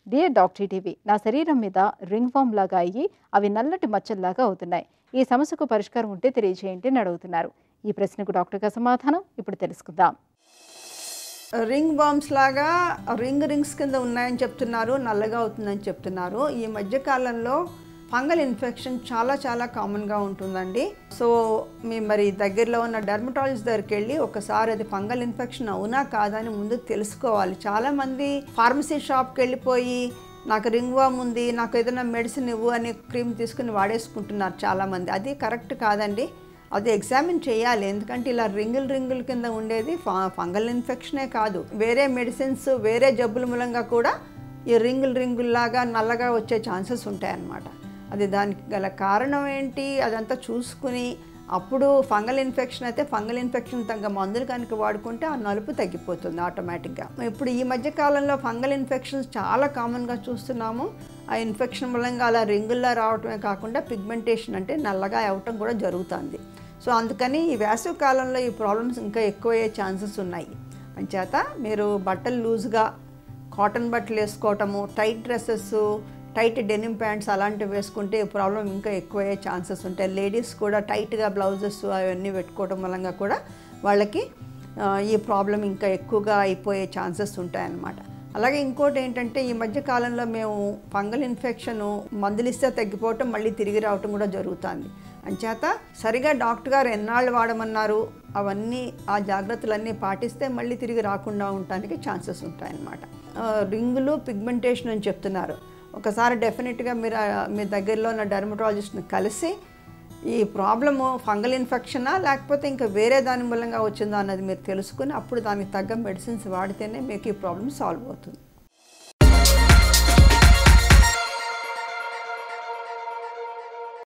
dear doctor TV నా శరీరం మీద రింగ్ వామ్ లాగా అయ్యి అవి నల్లటి మచ్చల్లాగా అవుతున్నాయి ఈ సమస్యకు పరిష్కారం ఉంటే తెలియజేయండి అని అడుగుతున్నారు ఈ ప్రశ్నకు డాక్టర్ గారి సమాధానం ఇప్పుడు తెలుసుకుందాం రింగ్ బాంబ్స్ లాగా రింగ్ రింగ్స్ కింద ఉన్నాయని చెప్తున్నారు నల్లగా అవుతుందని చెప్తున్నారు ఈ మధ్య కాలంలో ఫంగల్ ఇన్ఫెక్షన్ చాలా చాలా కామన్గా ఉంటుందండి సో మీ మరి దగ్గరలో ఉన్న డెర్మటాలజిస్ట్ దగ్గరికి వెళ్ళి ఒకసారి అది ఫంగల్ ఇన్ఫెక్షన్ అవునా కాదా అని ముందు తెలుసుకోవాలి చాలామంది ఫార్మసీ షాప్కి వెళ్ళిపోయి నాకు రింగ్ వామ్ ఉంది నాకు ఏదైనా మెడిసిన్ ఇవ్వు అని క్రీమ్ తీసుకుని వాడేసుకుంటున్నారు చాలామంది అది కరెక్ట్ కాదండి అది ఎగ్జామిన్ చేయాలి ఎందుకంటే ఇలా రింగుల్ రింగుల కింద ఉండేది ఫ- ఫంగల్ ఇన్ఫెక్షనే కాదు వేరే మెడిసిన్స్ వేరే జబ్బుల మూలంగా కూడా ఈ రింగుల్ రింగుల్లాగా నల్లగా వచ్చే ఛాన్సెస్ ఉంటాయన్నమాట అది దానికి గల కారణం ఏంటి అదంతా చూసుకుని అప్పుడు ఫంగల్ ఇన్ఫెక్షన్ అయితే ఫంగల్ ఇన్ఫెక్షన్ తగ్గ మందులు కనుక వాడుకుంటే ఆ నలుపు తగ్గిపోతుంది ఆటోమేటిక్గా ఇప్పుడు ఈ మధ్య కాలంలో ఫంగల్ ఇన్ఫెక్షన్స్ చాలా కామన్గా చూస్తున్నాము ఆ ఇన్ఫెక్షన్ మూలంగా అలా రింగుల్లా రావటమే కాకుండా పిగ్మెంటేషన్ అంటే నల్లగా అవ్వటం కూడా జరుగుతుంది సో అందుకని ఈ వేసవి కాలంలో ఈ ప్రాబ్లమ్స్ ఇంకా ఎక్కువయ్యే ఛాన్సెస్ ఉన్నాయి అంచేత మీరు బట్టలు లూజ్గా కాటన్ బట్టలు వేసుకోవటము tight dresses tight denim pants అలాంటివి వేసుకుంటే ఈ ప్రాబ్లం ఇంకా ఎక్కువయ్యే ఛాన్సెస్ ఉంటాయి లేడీస్ కూడా టైట్గా బ్లౌజెస్ అవన్నీ పెట్టుకోవడం వలన కూడా వాళ్ళకి ఆ, ఈ ప్రాబ్లం ఇంకా ఎక్కువగా అయిపోయే ఛాన్సెస్ ఉంటాయన్నమాట అలాగే ఇంకోటి ఏంటంటే ఈ మధ్య కాలంలో మేము ఫంగల్ ఇన్ఫెక్షన్ మందులు ఇస్తే తగ్గిపోవటం మళ్ళీ తిరిగి రావటం కూడా జరుగుతుంది అంచేత సరిగా డాక్టర్ గారు ఎన్నాళ్ళు వాడమన్నారు అవన్నీ ఆ జాగ్రత్తలన్నీ పాటిస్తే మళ్ళీ తిరిగి రాకుండా ఉండటానికి ఛాన్సెస్ ఉంటాయన్నమాట ఆ, రింగులు పిగ్మెంటేషన్ అని చెప్తున్నారు ఒకసారి డెఫినెట్గా మీరు ఆ, మీ దగ్గరలో ఉన్న డెర్మటాలజిస్ట్ని కలిసి ఈ ప్రాబ్లము ఫంగల్ ఇన్ఫెక్షనా లేకపోతే ఇంకా వేరే దాని మూలంగా వచ్చిందా అన్నది మీరు తెలుసుకుని అప్పుడు దానికి తగ్గ మెడిసిన్స్ వాడితేనే మీకు ఈ ప్రాబ్లం సాల్వ్ అవుతుంది